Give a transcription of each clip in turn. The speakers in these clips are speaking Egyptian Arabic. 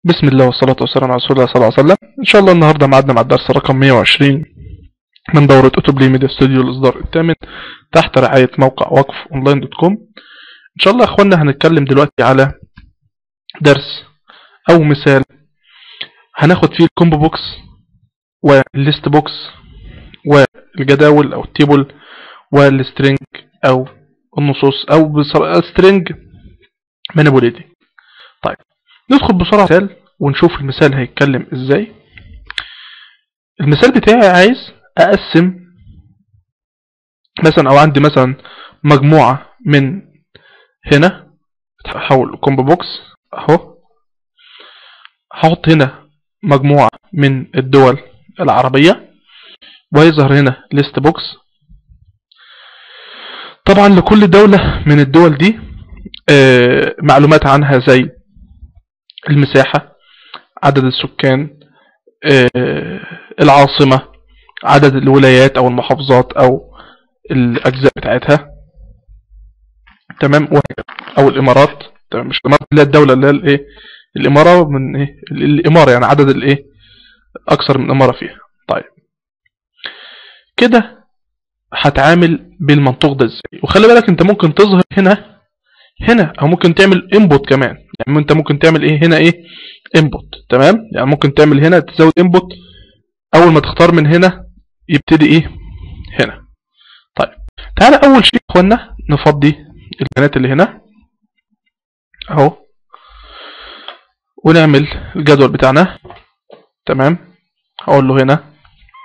بسم الله والصلاة والسلام على رسول الله صلى الله عليه وسلم إن شاء الله النهاردة معدنا مع الدرس رقم 120 من دورة أوتوبلي ميديا ستوديو الإصدار الثامن تحت رعاية موقع وقف أونلاين دوت كوم إن شاء الله يا أخوانا هنتكلم دلوقتي على درس أو مثال هناخد فيه الكومبو بوكس والليست بوكس والجداول أو التيبل والسترينج أو النصوص أو سترينج مانيبوليتنج طيب ندخل بسرعة مثال ونشوف المثال هيتكلم ازاي المثال بتاعي عايز اقسم مثلا او عندي مثلا مجموعة من هنا هحول كومبو بوكس اهو هحط هنا مجموعة من الدول العربية ويظهر هنا ليست بوكس طبعا لكل دولة من الدول دي آه معلومات عنها زي المساحة عدد السكان العاصمة عدد الولايات او المحافظات او الاجزاء بتاعتها تمام او الامارات تمام مش الامارات اللي هي الدولة اللي هي الايه الامارة من ايه الامارة يعني عدد الايه اكثر من امارة فيها طيب كده هتعامل بالمنطوق ده ازاي وخلي بالك انت ممكن تظهر هنا هنا او ممكن تعمل انبوت كمان يعني انت ممكن تعمل ايه هنا ايه انبوت تمام يعني ممكن تعمل هنا تزود انبوت اول ما تختار من هنا يبتدي ايه هنا طيب تعالى اول شيء اخوانا نفضي البيانات اللي هنا اهو ونعمل الجدول بتاعنا تمام هقول له هنا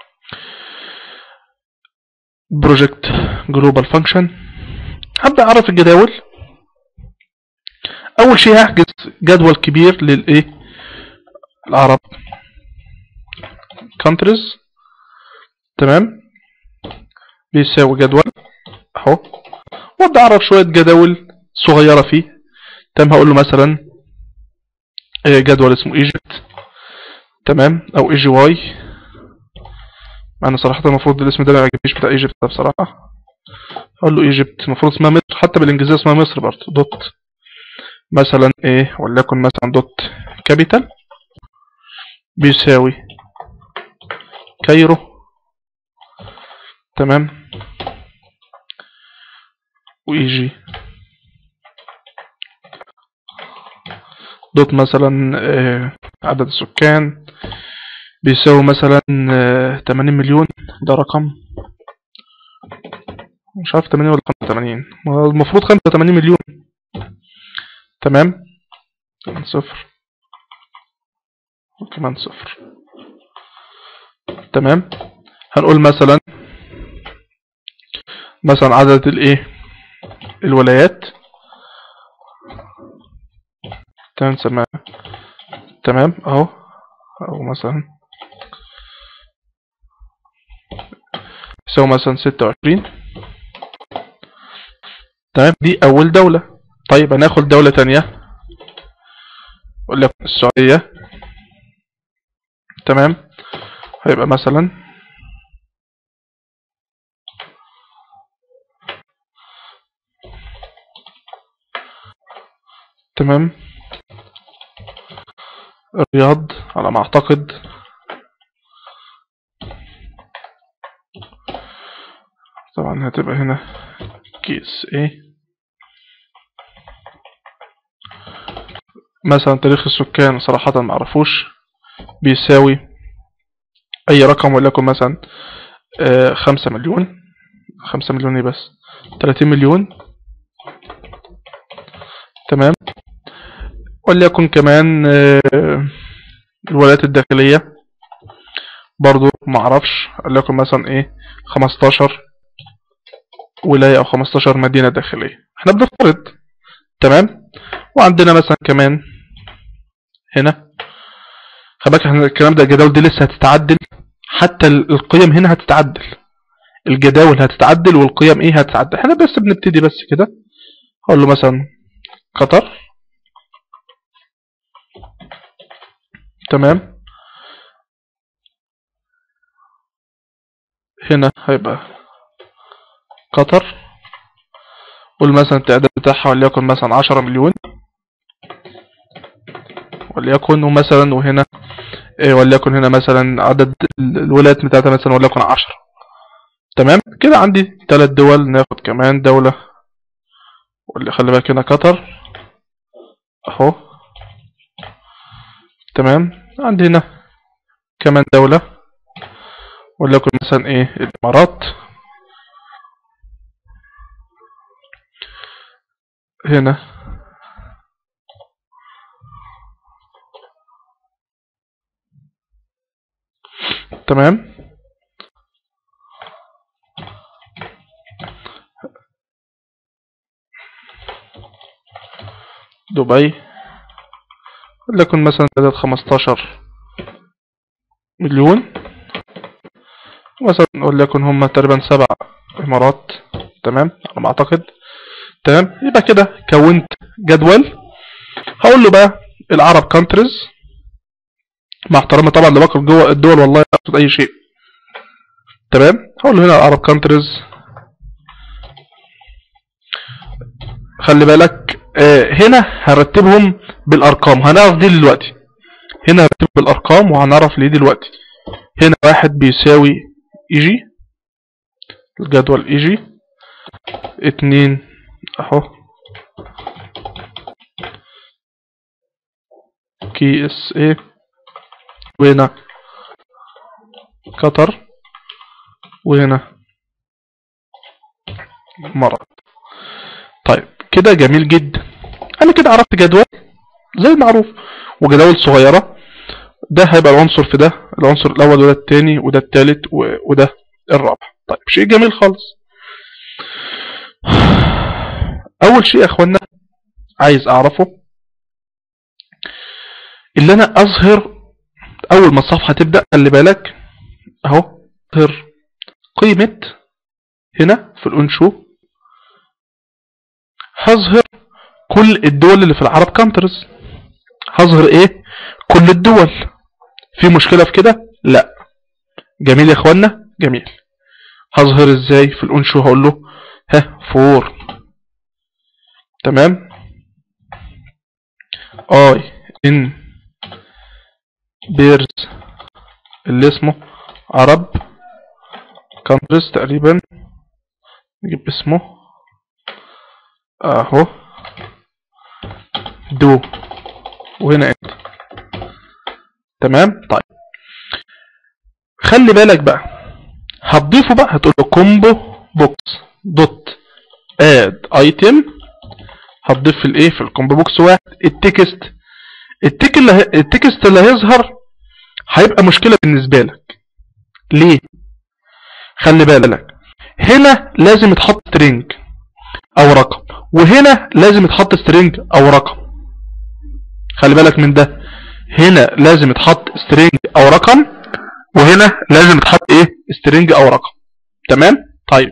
بروجكت جلوبال فانكشن هبدا اعرف الجداول اول شيء هحجز جدول كبير للايه العرب countries تمام بيساوي جدول اهو وابدا اعرف شويه جداول صغيره فيه تمام هقول له مثلا جدول اسمه ايجيبت تمام او اي جي واي انا صراحه المفروض الاسم ده ما يعجبنيش بتاع ايجيبت ده بصراحه اقول له ايجيبت المفروض اسمها مصر حتى بالانجليزيه اسمها مصر برضه دوت مثلا ايه وليكن مثلا دوت كابيتال بيساوي كايرو تمام ويجي دوت مثلا آه عدد السكان بيساوي مثلا آه 80 مليون ده رقم مش عارف 80 ولا 85 المفروض 85 مليون تمام كمان صفر وكمان صفر تمام هنقول مثلا مثلا عدد الايه الولايات تمام تمام تمام اهو او مثلا يساوي مثلا ستة وعشرين تمام دي اول دولة طيب هناخد دولة تانية وليكن السعودية تمام هيبقى مثلا تمام الرياض على ما اعتقد طبعا هتبقى هنا كيس ايه مثلا تاريخ السكان صراحة معرفوش بيساوي اي رقم وليكن مثلا آه خمسة مليون خمسة مليون ايه بس تلاتين مليون تمام وليكن كمان آه الولايات الداخلية برضو معرفش وليكن مثلا ايه خمستاشر ولاية او خمستاشر مدينة داخلية احنا بنفترض تمام وعندنا مثلا كمان هنا خباك احنا الكلام ده الجداول دي لسه هتتعدل حتى القيم هنا هتتعدل الجداول هتتعدل والقيم ايه هتتعدل احنا بس بنبتدي بس كده هقول له مثلا قطر تمام هنا هيبقى قطر قول مثلا التعداد بتاعها وليكن مثلا عشرة مليون وليكن ومثلا وهنا إيه وليكن هنا مثلا عدد ال- الولايات بتاعتها مثلا وليكن عشرة تمام كده عندي ثلاث دول ناخد كمان دولة واللي خلي بالك هنا قطر اهو تمام عندي هنا كمان دولة وليكن مثلا ايه الامارات هنا تمام دبي وليكن مثلا عدد 15 مليون مثلا وليكن هم تقريبا سبع امارات تمام على ما اعتقد تمام يبقى كده كونت جدول هقول له بقى العرب كانتريز مع احترامي طبعا لباقي جوه الدول والله لا اقصد اي شيء تمام هقول له هنا العرب كانتريز خلي بالك آه هنا هرتبهم بالارقام هنعرف دي دلوقتي هنا هرتب بالارقام وهنعرف ليه دلوقتي هنا واحد بيساوي ايجي الجدول ايجي اتنين اهو كي اس اي وهنا قطر وهنا الامارات طيب كده جميل جدا انا كده عرفت جدول زي المعروف وجداول صغيرة ده هيبقى العنصر في ده العنصر الاول وده التاني وده التالت و- وده الرابع طيب شيء جميل خالص اول شيء يا اخوانا عايز اعرفه اللي انا اظهر اول ما الصفحة تبدأ خلي بالك اهو اظهر قيمة هنا في الانشو هظهر كل الدول اللي في العرب كانترز هظهر ايه كل الدول في مشكلة في كده لا جميل يا اخوانا جميل هظهر ازاي في الانشو هقول له ها فور تمام اي ان بيرز اللي اسمه عرب كانترز تقريبا نجيب اسمه اهو دو وهنا انت تمام طيب خلي بالك بقى هتضيفه بقى هتقول له كومبو بوكس دوت اد ايتم هتضيف في الايه في الكومبو بوكس واحد التكست التك اللي ه- التكست اللي هيظهر هيبقى مشكلة بالنسبة لك ليه خلي بالك هنا لازم يتحط سترينج او رقم وهنا لازم يتحط سترينج او رقم خلي بالك من ده هنا لازم يتحط سترينج او رقم وهنا لازم يتحط ايه سترينج او رقم تمام طيب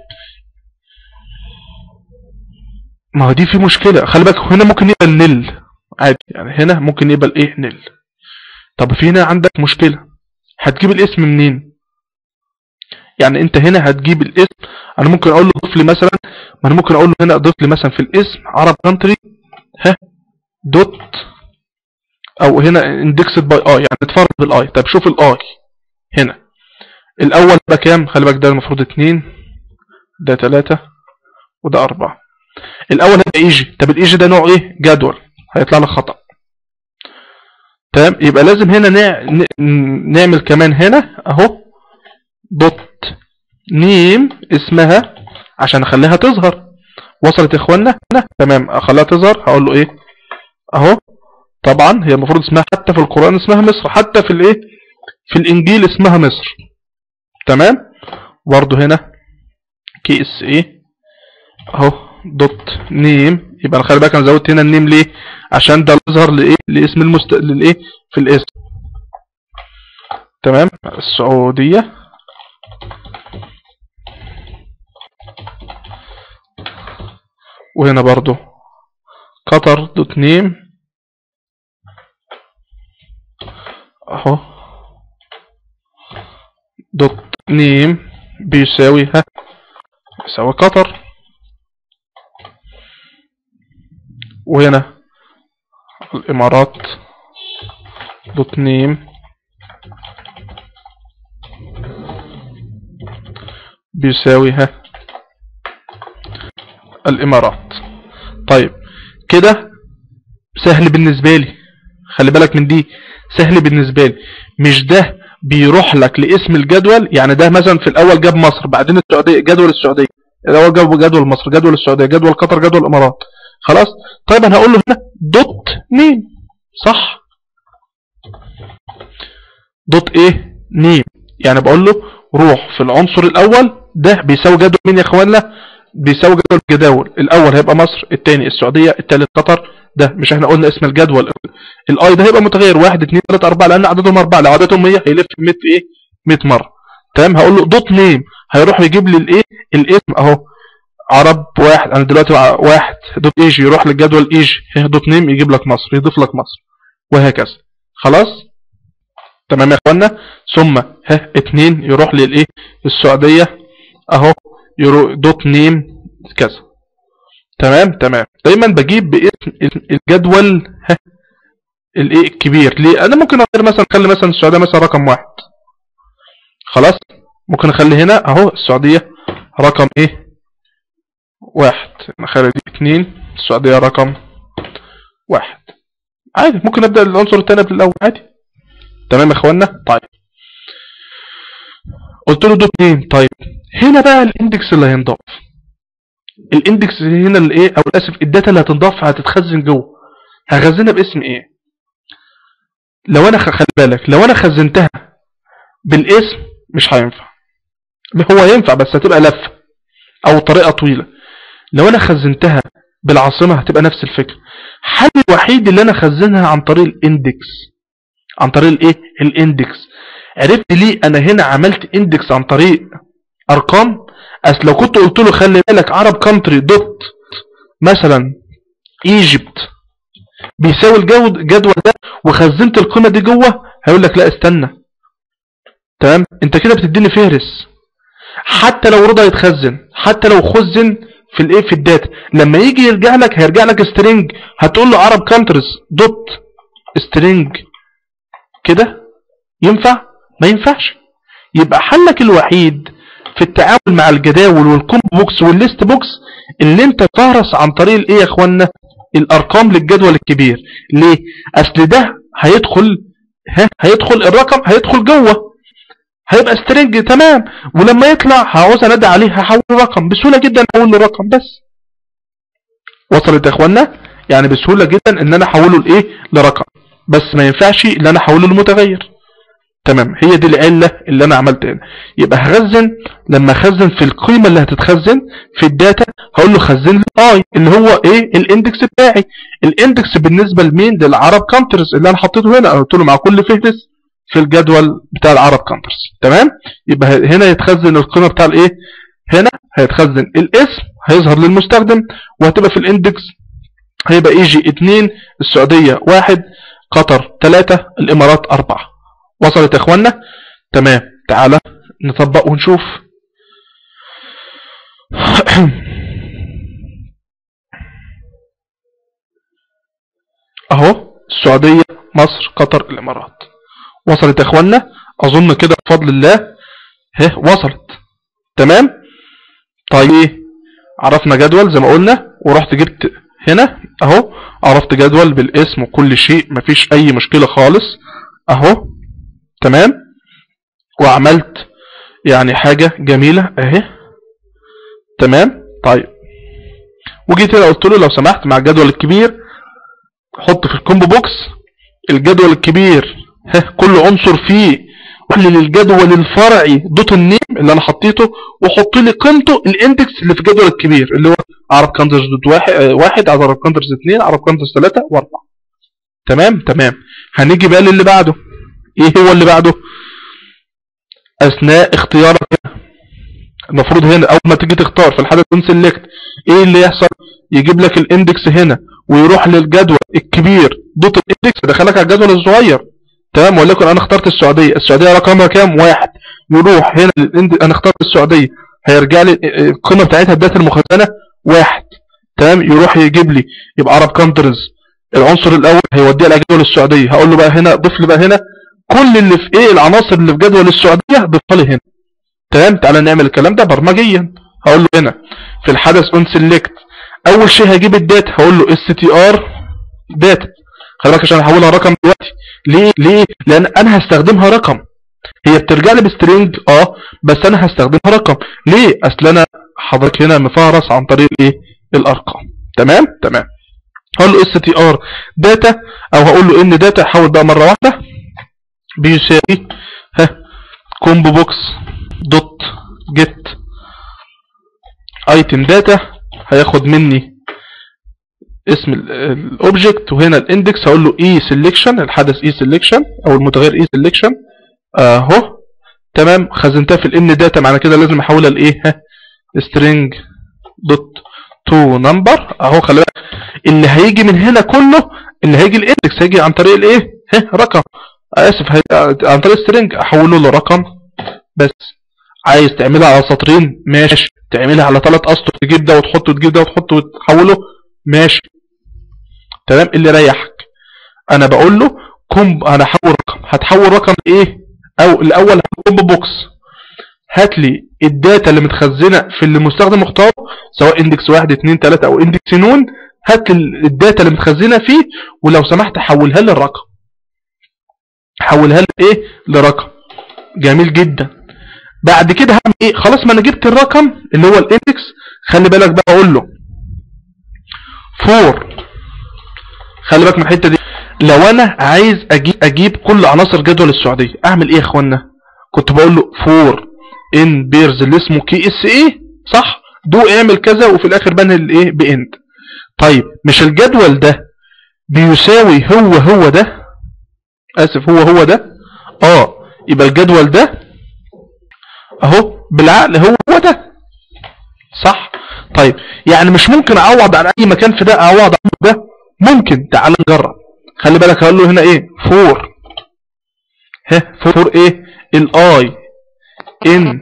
ما هو دي في مشكلة خلي بالك هنا ممكن يقبل نل عادي يعني هنا ممكن يقبل ايه نل طب في هنا عندك مشكلة هتجيب الاسم منين يعني انت هنا هتجيب الاسم انا ممكن اقول له ضيف لي مثلا ما انا ممكن اقول له هنا ضيف لي مثلا في الاسم عرب كانتري ها دوت او هنا اندكسد باي اي يعني اتفرد بالاي طب شوف الاي هنا الاول ده كام خلي بالك ده المفروض اتنين ده تلاتة وده اربعة الاول هيبقى ايجي طب الايجي ده نوع ايه جدول هيطلع لك خطأ تمام يبقى لازم هنا نع... ن- نعمل كمان هنا اهو دوت نيم اسمها عشان اخليها تظهر وصلت يا اخوانا هنا تمام اخليها تظهر هقول له ايه اهو طبعا هي المفروض اسمها حتى في القرآن اسمها مصر حتى في الايه في الانجيل اسمها مصر تمام برضو هنا كي اس ايه اهو دوت نيم يبقى خلي بالك انا زودت هنا النيم ليه عشان ده يظهر لايه لاسم المست للايه في الاسم تمام السعودية وهنا برضو قطر دوت نيم اهو دوت نيم بيساوي ها يساوي قطر وهنا الامارات دوت نيم بيساوي ها الامارات طيب كده سهل بالنسبة لي خلي بالك من دي سهل بالنسبة لي مش ده بيروح لك لاسم الجدول يعني ده مثلا في الاول جاب مصر بعدين السعودية جدول السعودية الاول جاب جدول مصر جدول السعودية جدول قطر جدول الامارات خلاص طيب انا هقول له هنا دوت نيم صح دوت ايه نيم يعني بقول له روح في العنصر الاول ده بيساوي جدول مين يا اخوانا بيساوي جدول الجداول الاول هيبقى مصر الثاني السعودية الثالث قطر ده مش احنا قلنا اسم الجدول الاي ده هيبقى متغير 1 2 3 4 لان عددهم 4 لو عددهم 100 هيلف 100 ايه 100 مره تمام هقول له دوت نيم هيروح يجيب لي الايه الاسم اهو عرب واحد انا دلوقتي واحد دوت ايجي يروح للجدول ايجي دوت نيم يجيب لك مصر يضيف لك مصر وهكذا خلاص تمام يا اخوانا ثم ها اتنين يروح للايه السعودية اهو يروح دوت نيم كذا تمام تمام دايما بجيب باسم الجدول ها الايه الكبير ليه انا ممكن اغير مثلا اخلي مثلا السعوديه مثلا رقم واحد خلاص ممكن اخلي هنا اهو السعوديه رقم ايه واحد نخلي دي اتنين السعوديه رقم واحد عادي ممكن ابدا العنصر الثاني قبل الاول عادي تمام يا اخوانا طيب قلت له دوت اتنين طيب هنا بقى الاندكس اللي هينضاف الاندكس هنا الايه او اسف الداتا اللي هتنضاف هتتخزن جوه هخزنها باسم ايه لو انا خلي بالك لو انا خزنتها بالاسم مش هينفع هو ينفع بس هتبقى لفه او طريقه طويله لو انا خزنتها بالعاصمه هتبقى نفس الفكره الحل الوحيد اللي انا خزنها عن طريق الاندكس عن طريق الايه الاندكس عرفت ليه انا هنا عملت اندكس عن طريق ارقام اصل لو كنت قلت له خلي بالك عرب كانتري دوت مثلا ايجيبت بيساوي الجدول ده وخزنت القيمه دي جوه هيقول لك لا استنى تمام انت كده بتديني فهرس حتى لو رضى يتخزن حتى لو خزن في الايه في الداتا لما يجي يرجع لك هيرجع لك سترينج هتقول له عرب كانترز دوت سترينج كده ينفع ما ينفعش يبقى حلك الوحيد في التعامل مع الجداول والكومبو بوكس والليست بوكس اللي انت تهرس عن طريق الايه يا اخوانا الارقام للجدول الكبير ليه اصل ده هيدخل ها هيدخل الرقم هيدخل جوه هيبقى سترينج تمام ولما يطلع هعوز انادي عليه هحول رقم بسهوله جدا احول له رقم بس وصلت يا اخوانا يعني بسهوله جدا ان انا احوله لايه لرقم بس ما ينفعش ان انا احوله لمتغير تمام هي دي العلة اللي انا عملت هنا يبقى هخزن لما اخزن في القيمة اللي هتتخزن في الداتا هقول له خزن لي اي اللي هو ايه الاندكس بتاعي الاندكس بالنسبة لمين للعرب كانترز اللي انا حطيته هنا قلت له مع كل فهرس في الجدول بتاع العرب كانترز تمام يبقى هنا يتخزن القيمة بتاع الايه هنا هيتخزن الاسم هيظهر للمستخدم وهتبقى في الاندكس هيبقى ايجي 2 السعودية 1 قطر 3 الامارات 4 وصلت يا اخوانا تمام تعالى نطبق ونشوف اهو السعودية مصر قطر الامارات وصلت يا اخوانا اظن كده بفضل الله ها وصلت تمام طيب عرفنا جدول زي ما قلنا ورحت جبت هنا اهو عرفت جدول بالاسم وكل شيء مفيش اي مشكلة خالص اهو تمام وعملت يعني حاجة جميلة اهي تمام طيب وجيت هنا قلت له لو سمحت مع الجدول الكبير حط في الكومبو بوكس الجدول الكبير ها كل عنصر فيه كل للجدول الفرعي دوت النيم اللي انا حطيته وحط لي قيمته الاندكس اللي في الجدول الكبير اللي هو عرب كانترز دوت واحد, واحد عرب كانترز اثنين عرب كانترز ثلاثة واربعة تمام تمام هنيجي بقى للي بعده ايه هو اللي بعده اثناء اختيارك هنا المفروض هنا اول ما تيجي تختار في الحدث تكون سيلكت ايه اللي يحصل يجيب لك الاندكس هنا ويروح للجدول الكبير دوت الاندكس يدخلك على الجدول الصغير تمام ولكن انا اخترت السعوديه السعوديه رقمها كام واحد يروح هنا للاند انا اخترت السعوديه هيرجع لي القيمه بتاعتها الداتا المخزنه واحد تمام يروح يجيب لي يبقى عرب كانترز العنصر الاول هيوديه على جدول السعوديه هقول له بقى هنا ضيف لي بقى هنا كل اللي في ايه العناصر اللي في جدول السعوديه ضيفها لي هنا تمام تعالى نعمل الكلام ده برمجيا هقول له هنا في الحدث اون سيلكت اول شيء هجيب الداتا هقول له اس تي ار داتا خلي بالك عشان احولها رقم دلوقتي ليه ليه لان انا هستخدمها رقم هي بترجع لي بسترينج اه بس انا هستخدمها رقم ليه اصل انا حضرتك هنا مفهرس عن طريق الايه الارقام تمام تمام هقول له اس تي ار داتا او هقول له ان داتا احول بقى مره واحده بيساوي ها كومبو بوكس دوت جيت ايتم داتا هياخد مني اسم الاوبجكت وهنا الاندكس هقول له اي سيلكشن الحدث اي سيلكشن او المتغير اي سيلكشن اهو تمام خزنتها في الان داتا معنى كده لازم احولها لايه ها string دوت تو نمبر اهو خلي بالك اللي هيجي من هنا كله اللي هيجي الاندكس هيجي عن طريق الايه ها رقم اسف هي... عن طريق سترينج احوله لرقم بس عايز تعملها على سطرين ماشي تعملها على ثلاث اسطر تجيب ده وتحطه وتجيب ده وتحطه وتحوله ماشي تمام اللي يريحك انا بقول له كومب انا هحول رقم هتحول رقم ايه او الاول كومب بوكس هات لي الداتا اللي متخزنه في اللي المستخدم مختاره سواء اندكس 1 2 3 او اندكس نون هات لي الداتا اللي متخزنه فيه ولو سمحت حولها لي الرقم حولها لي ايه لرقم جميل جدا بعد كده هعمل ايه خلاص ما انا جبت الرقم اللي هو الاندكس خلي بالك بقى اقول له فور خلي بالك من الحته دي لو انا عايز اجيب اجيب كل عناصر جدول السعوديه اعمل ايه يا اخوانا كنت بقول له فور ان بيرز اللي اسمه كي اس ايه صح دو اعمل كذا وفي الاخر بنهي الايه باند طيب مش الجدول ده بيساوي هو هو ده اسف هو هو ده اه يبقى الجدول ده اهو بالعقل هو هو ده صح طيب يعني مش ممكن اعوض عن اي مكان في ده اعوض عن ده ممكن تعال نجرب خلي بالك هقول له هنا ايه فور ها فور ايه الاي ان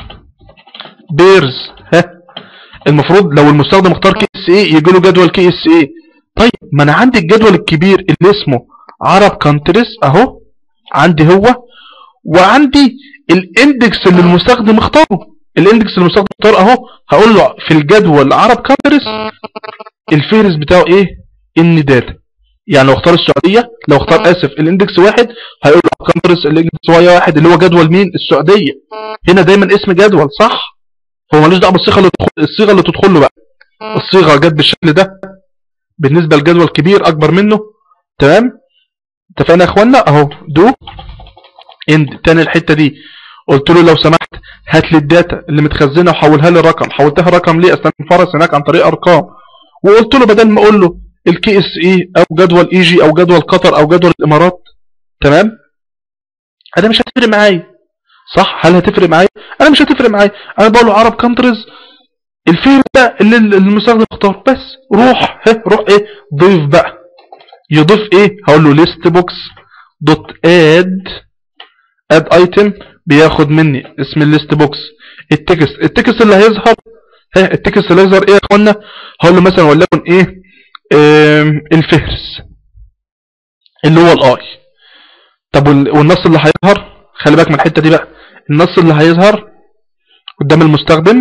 بيرز ها المفروض لو المستخدم اختار كي اس ايه يجي له جدول كي اس ايه طيب ما انا عندي الجدول الكبير اللي اسمه عرب كانتريز اهو عندي هو وعندي الاندكس اللي المستخدم اختاره الاندكس اللي المستخدم اختاره اهو هقول له في الجدول عرب كانتريز الفهرس بتاعه ايه ان داتا يعني لو اختار السعودية لو اختار اسف الاندكس واحد هيقول له كانتريز الاندكس واي واحد اللي هو جدول مين السعودية هنا دايما اسم جدول صح هو ملوش دعوه بالصيغه اللي تدخل الصيغه اللي تدخل له بقى الصيغه جت بالشكل ده بالنسبه لجدول كبير اكبر منه تمام اتفقنا يا اخوانا اهو دو اند تاني الحته دي قلت له لو سمحت هات لي الداتا اللي متخزنه وحولها لي الرقم حولتها رقم ليه اصلا فرس هناك عن طريق ارقام وقلت له بدل ما اقول له الكي اس اي او جدول اي جي او جدول قطر او جدول الامارات تمام انا مش هتفرق معايا صح هل هتفرق معايا انا مش هتفرق معايا انا بقول له عرب كانتريز الفير ده اللي المستخدم اختار بس روح ها روح ايه ضيف بقى يضيف ايه هقول له ليست بوكس دوت اد اد ايتم بياخد مني اسم الليست بوكس التكست التكست اللي هيظهر ها التكست اللي هيظهر ايه يا اخوانا هقول له مثلا وليكن ايه ام الفهرس اللي هو الاي طب والنص اللي هيظهر خلي بالك من الحته دي بقى النص اللي هيظهر قدام المستخدم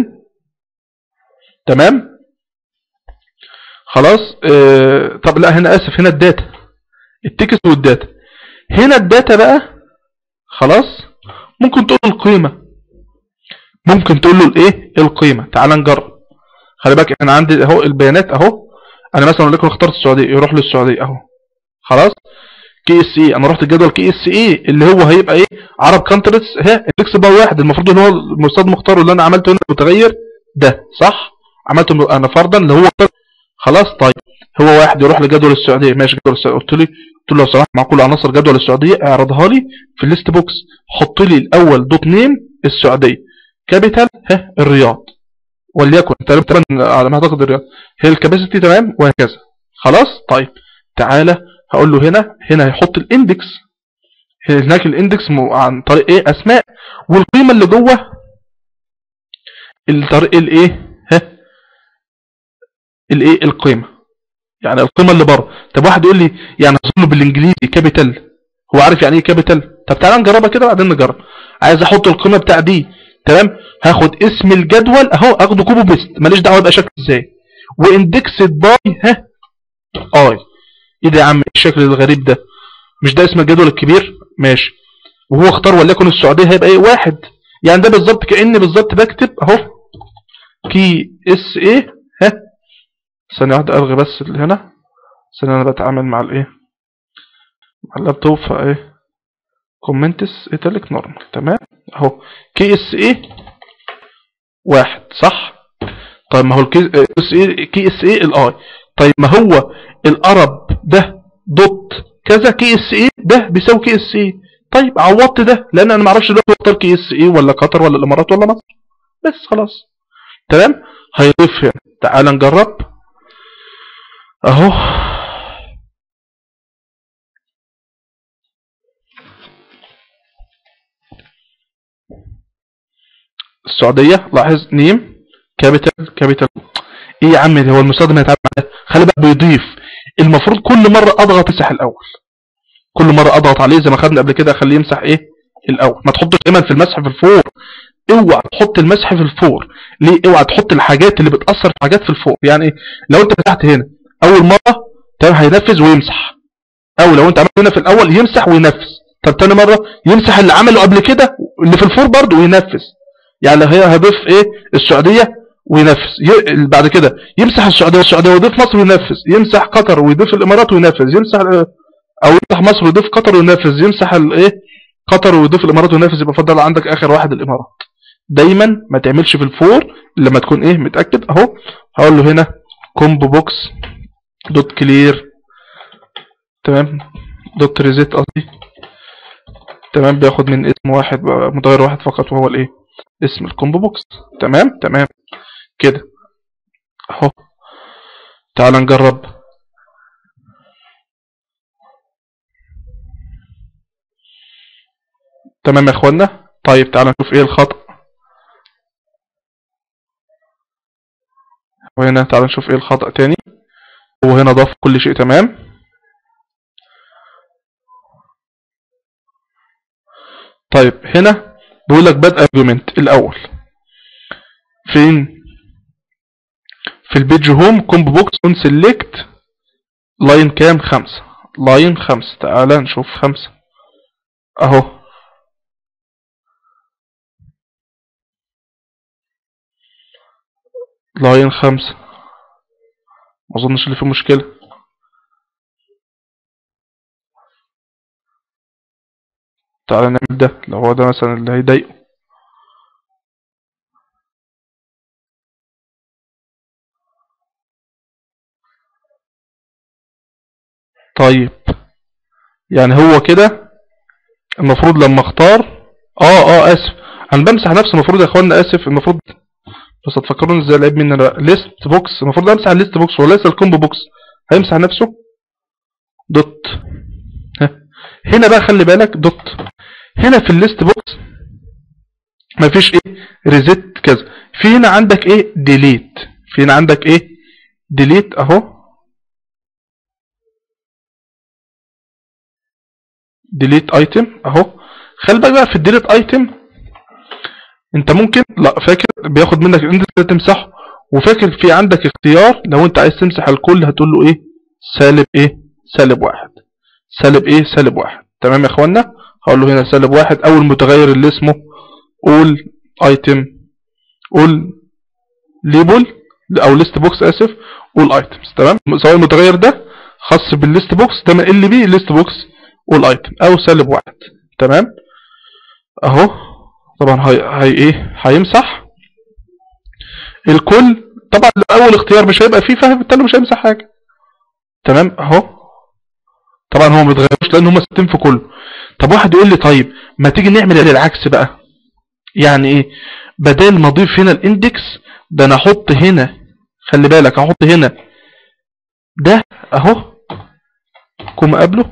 تمام خلاص اه طب لا هنا اسف هنا الداتا التكست والداتا هنا الداتا بقى خلاص ممكن تقول له القيمة ممكن تقول له الايه القيمة تعال نجرب خلي بالك انا عندي اهو البيانات اهو انا مثلا وليكن اخترت السعودية يروح للسعودية اهو خلاص كي اس اي انا رحت الجدول كي اس اي اللي هو هيبقى ايه عرب كانتريز ها الاكس بقى واحد المفروض ان هو المستخدم مختاره اللي انا عملته هنا متغير ده صح عملته انا فرضا اللي هو خلاص طيب هو واحد يروح لجدول السعوديه ماشي جدول السعوديه قلت له قلت له لو سمحت مع كل عناصر جدول السعوديه اعرضها لي في الليست بوكس حط لي الاول دوت نيم السعوديه كابيتال ها الرياض وليكن تقريبا على ما اعتقد الرياض هي الكاباسيتي تمام وهكذا خلاص طيب تعالى هقول له هنا هنا هيحط الاندكس هناك الاندكس عن طريق ايه اسماء والقيمه اللي جوه الطريق الايه ها الايه القيمه يعني القيمه اللي بره طب واحد يقول لي يعني اظن بالانجليزي كابيتال هو عارف يعني ايه كابيتال طب تعالى نجربها كده بعدين نجرب عايز احط القيمه بتاع دي تمام هاخد اسم الجدول اهو اخده كوبي بيست ماليش دعوه يبقى شكله ازاي واندكسد باي ها اي ايه ده يا عم الشكل الغريب ده مش ده اسم الجدول الكبير ماشي وهو اختار وليكن السعوديه هيبقى ايه واحد يعني ده بالظبط كاني بالظبط بكتب اهو كي اس ايه ها ثانيه واحده الغي بس اللي هنا ثانيه انا بتعامل مع الايه مع اللابتوب فايه كومنتس ايتاليك نورمال تمام اهو كي اس ايه واحد صح طيب ما هو الكي اس ايه كي اس ايه الاي طيب ما هو الارب ده دوت كذا كي اس ايه ده بيساوي كي اس ايه طيب عوضت ده لان انا ما اعرفش دلوقتي اختار كي اس ايه ولا قطر ولا الامارات ولا مصر بس خلاص تمام هيضيف هنا تعال نجرب اهو السعودية لاحظ نيم كابيتال كابيتال ايه يا عم ده هو المستخدم هيتعامل معاه خلي بالك بيضيف المفروض كل مرة اضغط امسح الاول كل مرة اضغط عليه زي ما خدنا قبل كده اخليه يمسح ايه الاول ما تحطش دايما في المسح في الفور اوعى تحط المسح في الفور ليه اوعى تحط الحاجات اللي بتأثر في حاجات في الفور يعني ايه لو انت فتحت هنا اول مرة تمام هينفذ ويمسح او لو انت عملت هنا في الاول يمسح وينفذ طب تاني مرة يمسح اللي عمله قبل كده اللي في الفور برضه وينفذ يعني هي هضيف ايه السعودية وينفذ ي... بعد كده يمسح السعودية والسعودية ويضيف مصر وينفذ يمسح قطر ويضيف الامارات وينفذ يمسح او يمسح مصر ويضيف قطر وينفذ يمسح الايه قطر ويضيف الامارات وينفذ يبقى فضل عندك اخر واحد الامارات دايما ما تعملش في الفور لما تكون ايه متاكد اهو هقول له هنا كومبو بوكس دوت كلير تمام دوت ريزيت قصدي تمام بياخد من اسم واحد متغير واحد فقط وهو الايه اسم الكومبو بوكس تمام تمام كده اهو تعال نجرب تمام يا اخوانا طيب تعال نشوف ايه الخطأ وهنا تعال نشوف ايه الخطأ تاني وهنا ضاف كل شيء تمام طيب هنا بيقول لك باد ارجيومنت الاول فين في البيج هوم كومبو بوكس اون سيلكت لاين كام خمسة لاين خمسة تعال نشوف خمسة اهو لاين خمسة ما اظنش اللي فيه مشكلة تعالى نعمل ده لو هو ده مثلا اللي هيضايقه طيب يعني هو كده المفروض لما اختار اه اه اسف انا بمسح نفسي المفروض يا اخوانا اسف المفروض بس هتفكروني ازاي لعيب مني انا ليست بوكس المفروض امسح الليست بوكس وليس الكومبو بوكس هيمسح نفسه دوت ها. هنا بقى خلي بالك دوت هنا في الليست بوكس مفيش ايه ريزيت كذا في هنا عندك ايه ديليت في هنا عندك ايه ديليت اهو ديليت ايتم اهو خلي بالك بقى في الديليت ايتم انت ممكن لا فاكر بياخد منك انت تمسحه وفاكر في عندك اختيار لو انت عايز تمسح الكل هتقول له ايه سالب ايه سالب واحد سالب ايه سالب واحد تمام يا اخوانا هقول له هنا سالب واحد اول متغير اللي اسمه all item all label او list box اسف all items تمام سواء المتغير ده خاص بالليست بوكس ده من ال بي list box all item او سالب واحد تمام اهو طبعا هي, هي ايه هيمسح الكل طبعا اول اختيار مش هيبقى فيه فبالتالي مش هيمسح حاجه تمام اهو طبعا هو ما بيتغيرش لان هم ستين في كله طب واحد يقول لي طيب ما تيجي نعمل العكس بقى يعني ايه بدل ما اضيف هنا الاندكس ده انا احط هنا خلي بالك احط هنا ده اهو كوم قبله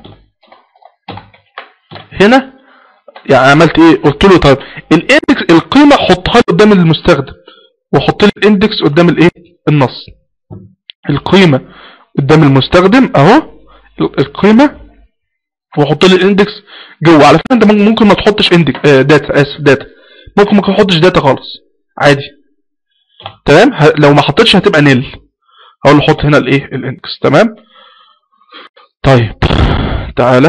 هنا يعني عملت ايه قلت له طيب الاندكس القيمه حطها لي قدام المستخدم وحط لي الاندكس قدام الايه النص القيمه قدام المستخدم اهو ال- القيمه واحط لي الاندكس جوه على فكره انت ممكن- ممكن ما تحطش اندكس آه داتا اسف داتا ممكن ما تحطش داتا خالص عادي تمام ه- لو ما حطيتش هتبقى نيل هقول له حط هنا الايه الاندكس تمام طيب تعالى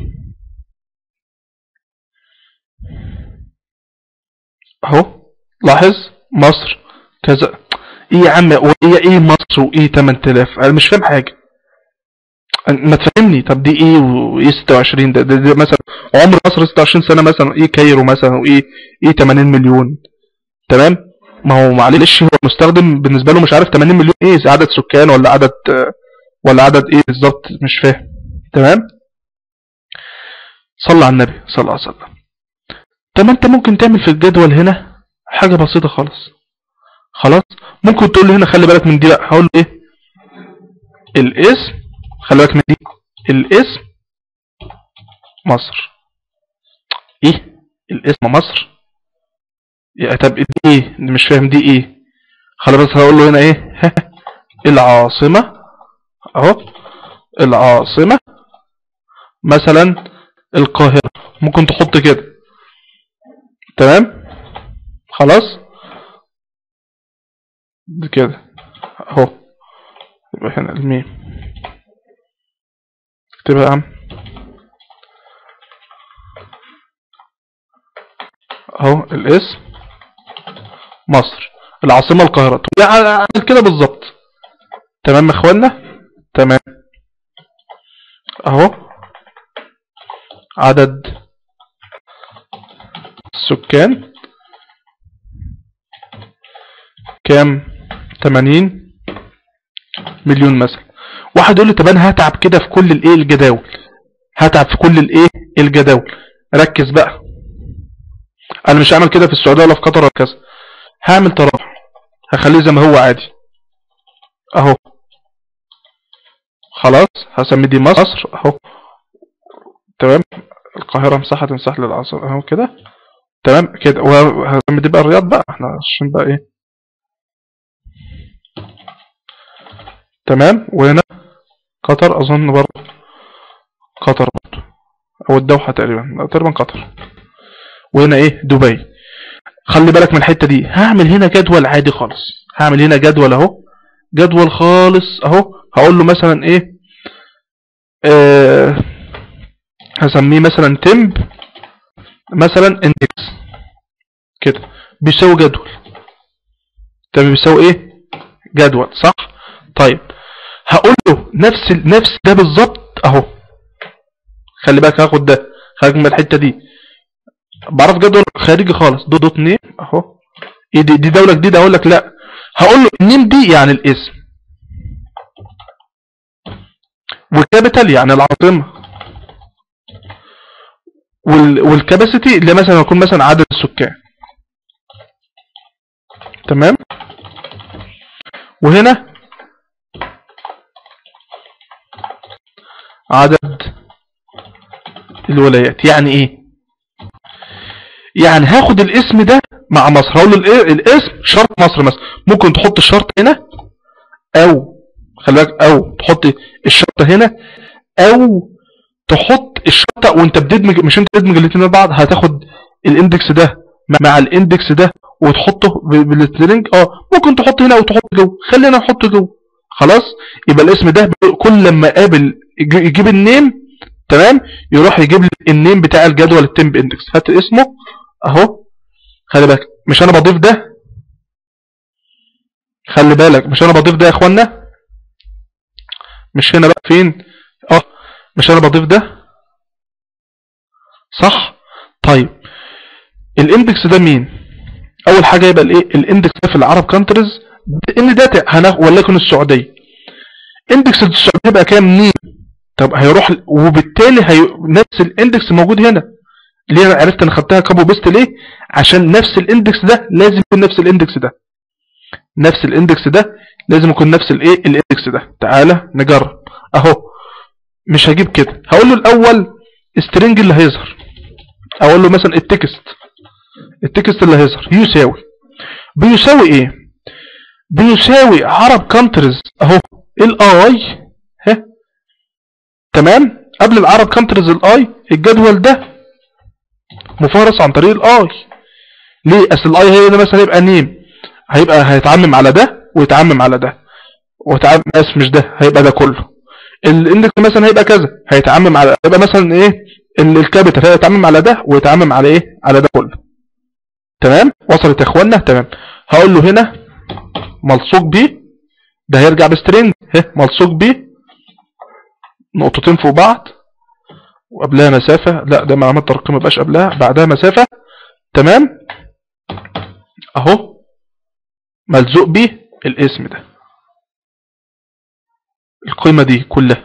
اهو لاحظ مصر كذا ايه يا عم وايه ايه مصر وايه 8000 انا مش فاهم حاجه ما تفهمني طب دي ايه وايه 26 ده, ده, ده مثلا عمر مصر 26 سنه مثلا ايه كايرو مثلا وايه ايه 80 مليون تمام ما هو معلش هو المستخدم بالنسبه له مش عارف 80 مليون ايه إذا عدد سكان ولا عدد آه، ولا عدد ايه بالظبط مش فاهم تمام صلى على النبي صلى الله عليه وسلم طب ما انت ممكن تعمل في الجدول هنا حاجه بسيطه خالص خلاص ممكن تقول له هنا خلي بالك من دي بقى هقول له ايه الاسم خلي بالك من دي الاسم مصر ايه الاسم مصر يا طب دي ايه مش فاهم دي ايه خلي بس هقول له هنا ايه العاصمة اهو العاصمة مثلا القاهرة ممكن تحط كده تمام خلاص دي كده اهو يبقى هنا الميم اكتبها يا عم اهو الاسم مصر العاصمة القاهرة يعني اعمل كده بالظبط تمام يا اخوانا تمام اهو عدد السكان كام 80 مليون مثلا واحد يقول لي طب انا هتعب كده في كل الايه الجداول هتعب في كل الايه الجداول ركز بقى انا مش هعمل كده في السعوديه ولا في قطر ولا كذا هعمل تراجع هخليه زي ما هو عادي اهو خلاص هسمي دي مصر اهو تمام القاهره مساحه تمسح للعاصمه اهو كده تمام كده وهسمي دي بقى الرياض بقى احنا عشان بقى ايه تمام وهنا قطر اظن برضه قطر برضه او الدوحة تقريبا لا، تقريبا قطر وهنا ايه دبي خلي بالك من الحتة دي هعمل هنا جدول عادي خالص هعمل هنا جدول اهو جدول خالص اهو هقول له مثلا ايه آه هسميه مثلا تمب مثلا اندكس كده بيساوي جدول تمام بيساوي ايه جدول صح طيب هقول له نفس ال- نفس ده بالظبط اهو خلي بالك هاخد ده خارج من الحته دي بعرف جدول خارجي خالص دو دوت نيم اهو ايه دي, دي دوله جديده اقول لك لا هقول له النيم دي يعني الاسم والكابيتال يعني العاصمه وال والكاباسيتي اللي مثلا يكون مثلا عدد السكان تمام وهنا عدد الولايات يعني ايه يعني هاخد الاسم ده مع مصر هقول له الإيه- الاسم شرط مصر مثلا ممكن تحط الشرط هنا او خلي بالك او تحط الشرط هنا او تحط الشرطه وانت بتدمج مش انت بتدمج الاثنين مع بعض هتاخد الاندكس ده مع الاندكس ده وتحطه ب- بالسترنج اه ممكن تحط هنا وتحط جوه خلينا نحطه جوه خلاص يبقى الاسم ده ب- كل لما قابل يج- يجيب النيم تمام يروح يجيب لي النيم بتاع الجدول التمب اندكس هات اسمه اهو خلي بالك مش انا بضيف ده خلي بالك مش انا بضيف ده يا اخوانا مش هنا بقى فين اه مش انا بضيف ده صح طيب الاندكس ده مين اول حاجه يبقى الايه الاندكس ده في العرب كانتريز ان داتا هناخد وليكن السعوديه اندكس السعوديه يبقى كام نيم طب هيروح وبالتالي هي... نفس الاندكس موجود هنا ليه انا عرفت انا خدتها كابو بيست ليه عشان نفس الاندكس ده لازم يكون نفس الاندكس ده نفس الاندكس ده لازم يكون نفس الايه الاندكس ده تعالى نجرب اهو مش هجيب كده هقول له الاول سترينج اللي هيظهر اقول له مثلا التكست التكست اللي هيظهر يساوي بيساوي ايه بيساوي عرب كانترز اهو الاي تمام قبل العرب كانترز الاي الجدول ده مفهرس عن طريق الاي ليه اصل الاي هي ده مثلا هيبقى نيم هيبقى هيتعمم على ده ويتعمم على ده وتعمم اسف مش ده هيبقى ده كله الاندكس مثلا هيبقى كذا هيتعمم على هيبقى مثلا ايه ال- الكابيتال هيتعمم على ده ويتعمم على ايه على ده كله تمام وصلت يا اخوانا تمام هقول له هنا ملصوق بيه ده هيرجع بسترينج ها ملصوق بيه نقطتين فوق بعض وقبلها مسافة لا ده معلومات ترقيم مبقاش قبلها بعدها مسافة تمام اهو ملزوق بيه الاسم ده القيمة دي كلها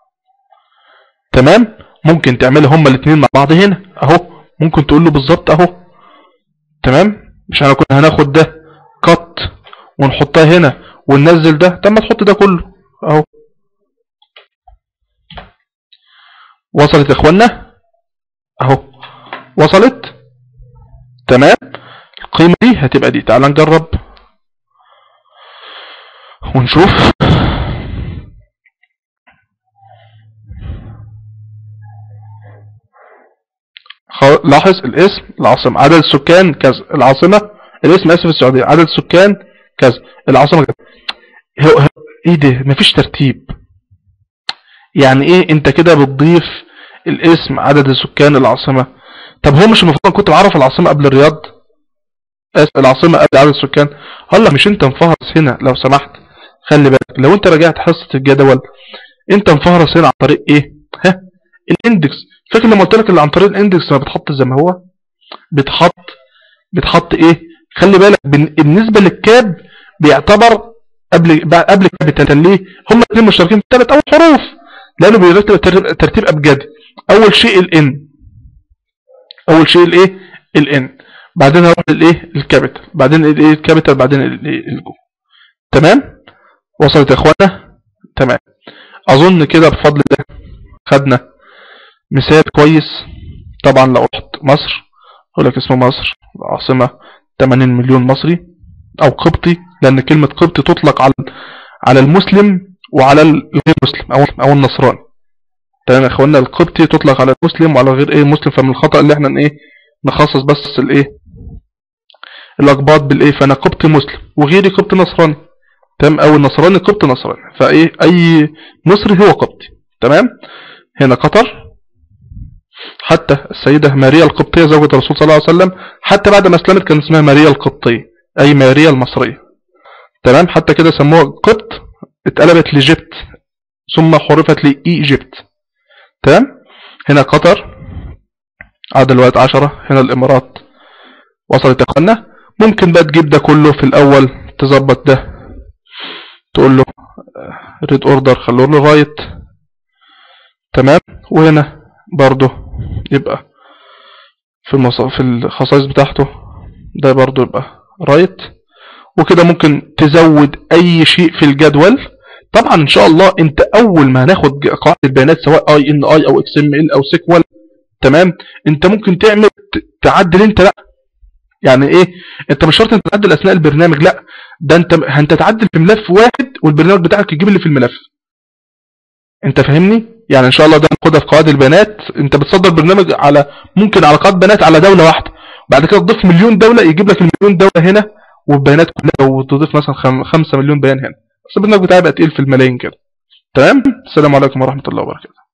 تمام ممكن تعملها هما الاثنين مع بعض هنا اهو ممكن تقول له بالظبط اهو تمام مش انا كنا هناخد ده كت ونحطها هنا وننزل ده طب ما تحط ده كله اهو وصلت يا اخوانا اهو وصلت تمام القيمة دي هتبقى دي تعال نجرب ونشوف خ- لاحظ الاسم العاصمة عدد السكان كذا العاصمة الاسم اسف السعودية عدد السكان كذا العاصمة كذا هو هو ايه ده مفيش ترتيب يعني ايه انت كده بتضيف الاسم عدد السكان العاصمة طب هو مش المفروض كنت بعرف العاصمة قبل الرياض آسف، العاصمة قبل عدد السكان هلا مش انت مفهرس هنا لو سمحت خلي بالك لو انت رجعت حصة الجدول انت مفهرس هنا عن طريق ايه ها الاندكس فاكر لما قلت لك اللي عن طريق الاندكس ما بتحط زي ما هو بتحط بتحط ايه خلي بالك بن- بالنسبة للكاب بيعتبر قبل بعد- قبل الكابيتال ليه هم الاثنين مشتركين في ثلاث اول حروف لانه بيرتب ترتيب- ترتيب ابجدي اول شيء الان اول شيء الايه الان بعدين هروح للايه الكابيتال بعدين الايه الكابيتال بعدين الايه الجو تمام وصلت يا اخوانا تمام اظن كده بفضل الله خدنا مثال كويس طبعا لو رحت مصر اقول لك اسمه مصر العاصمه 80 مليون مصري او قبطي لان كلمه قبطي تطلق على على المسلم وعلى الغير مسلم او او النصراني تمام يا اخوانا القبطي تطلق على المسلم وعلى غير ايه مسلم فمن الخطا اللي احنا ايه نخصص بس الايه الاقباط بالايه فانا قبطي مسلم وغيري قبطي نصراني تمام او النصراني قبطي نصراني فايه اي مصري هو قبطي تمام هنا قطر حتى السيدة ماريا القبطية زوجة الرسول صلى الله عليه وسلم حتى بعد ما اسلمت كان اسمها ماريا القبطية اي ماريا المصرية تمام حتى كده سموها قبط اتقلبت لجبت ثم حرفت لإيجيبت تمام هنا قطر عدد الوقت عشرة هنا الامارات وصلت يا اخوانا ممكن بقى تجيب ده كله في الاول تظبط ده تقول له ريد اوردر خلوه له رايت تمام وهنا برضو يبقى في المص... في الخصائص بتاعته ده برضو يبقى رايت وكده ممكن تزود اي شيء في الجدول طبعا ان شاء الله انت اول ما هناخد قاعده البيانات سواء اي ان اي او اكس ام ال او سيكوال تمام انت ممكن تعمل ت- تعدل انت لا يعني ايه انت مش شرط انت تعدل اثناء البرنامج لا ده انت انت تعدل في ملف واحد والبرنامج بتاعك يجيب اللي في الملف انت فاهمني يعني ان شاء الله ده ناخدها في قواعد البيانات انت بتصدر برنامج على ممكن على قواعد بيانات على دوله واحده بعد كده تضيف مليون دوله يجيب لك المليون دوله هنا والبيانات كلها وتضيف مثلا خم... 5 مليون بيان هنا بس البرنامج بتاعي بقى تقيل في الملايين كده تمام السلام عليكم ورحمه الله وبركاته